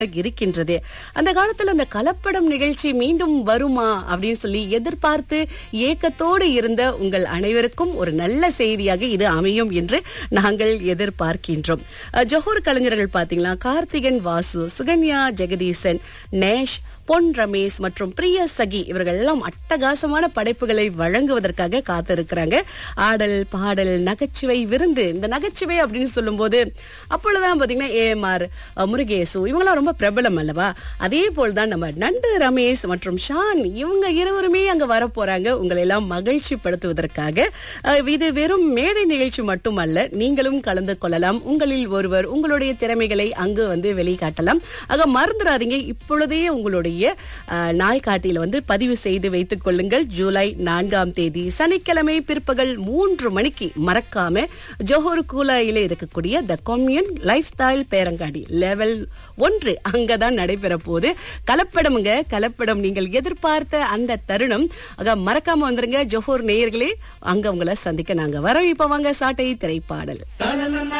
இருக்கின்றது அந்த காலத்துல அந்த கலப்படம் நிகழ்ச்சி மீண்டும் வருமா அப்படின்னு சொல்லி எதிர்பார்த்து ஏக்கத்தோடு இருந்த உங்கள் அனைவருக்கும் ஒரு நல்ல செய்தியாக இது அமையும் என்று நாங்கள் எதிர்பார்க்கின்றோம் அஹ், ஜொஹூர் கலைஞர்கள் பாத்தீங்களா கார்த்திகன் வாசு சுகன்யா ஜெகதீசன் நேஷ் பொன் ரமேஷ் மற்றும் பிரிய சகி இவர்கள் எல்லாம் அட்டகாசமான படைப்புகளை வழங்குவதற்காக காத்திருக்கிறாங்க ஆடல் பாடல் நகைச்சுவை விருந்து இந்த நகைச்சுவை அப்படின்னு சொல்லும்போது அப்பொழுதுதான் பாத்தீங்கன்னா ஏஎம்ஆர் முருகேசு இவங்களாம் ரொம்ப பிரபலம் அல்லவா அதே போல் தான் நம்ம நண்டு ரமேஷ் மற்றும் ஷான் இவங்க இருவருமே அங்க வர போறாங்க உங்களை எல்லாம் மகிழ்ச்சி படுத்துவதற்காக அஹ், இது வெறும் மேடை நிகழ்ச்சி மட்டுமல்ல நீங்களும் கலந்து கொள்ளலாம் உங்களில் ஒருவர் உங்களுடைய திறமைகளை அங்கு வந்து வெளிக்காட்டலாம் ஆக மறந்துடாதீங்க இப்பொழுதே உங்களுடைய அஹ், நாள்காட்டியில வந்து பதிவு செய்து வைத்துக் கொள்ளுங்கள் ஜூலை நான்காம் தேதி சனிக்கிழமை பிற்பகல் மூன்று மணிக்கு மறக்காம ஜோஹர் கூலாயில இருக்கக்கூடிய த கொம்யூன் லைஃப் ஸ்டைல் பேரங்காடி லெவல் ஒன்று அங்கதான் நடைபெற போகுது கலப்படமுங்க கலப்படம் நீங்கள் எதிர்பார்த்த அந்த தருணம் ஆக மறக்காம வந்துருங்க ஜோஹர் நேயர்களே அங்க உங்களை சந்திக்க நாங்க வரோம் இப்ப வாங்க சாட்டை திரைப்பாடல்